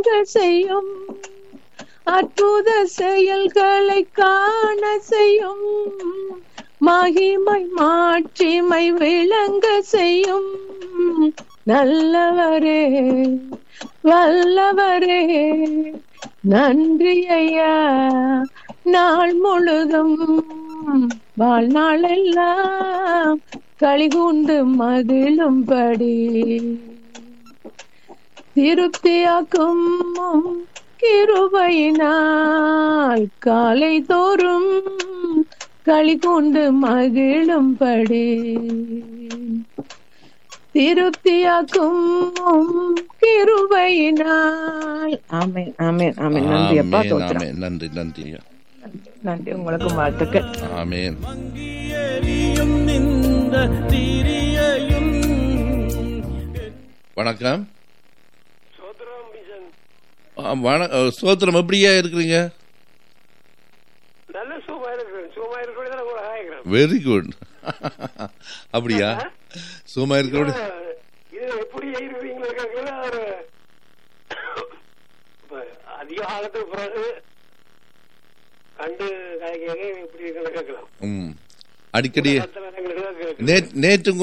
விளங்க செய்யும் அற்புத செயல்களை காண செய்யும் மகிமை மாட்சிமை விளங்க செய்யும் நல்லவரே வல்லவரே நன்றி ஐயா நாள் முழுதும் வாழ்நாளெல்லாம் களிகூண்டு மகிழும்படி திருப்தியாக்கும் கிருபையினால் காலை தோறும் களி கொண்டு மகிழும்படி திருப்தியாக்கும் கிருபையினால் ஆமென் ஆமென் ஆமென் நன்றி அப்பா ஆமென், தோத்திரம் ஆமென். நன்றி நன்றி ஐயா. நன்றி உங்களுக்கும் வாழ்த்துக்கள் ஆமென் எரியும் நின்ற திரியையும் வணக்கம் சோதரம் மிஷன் ஆ, வண- அ, ஸ்தோத்திரம் எப்படியா இருக்கிறீங்க நல்ல சுகமா இருக்கிறேன் சுகமா இருக்கிறது கூட ஆகிறேன் வெரி குட் அப்படியா சும்மா இருக்கிற இது எப்படி இருப்பீங்களா கேட்கல ஒரு இப்ப அதிக காலத்துக்கு பிறகு கண்டு கலைக்க எப்படி இருக்கிறத கேட்கலாம் ம் அடிக்கடி மத்த நேரங்களுக்கு கேட்கலாம். நேற்று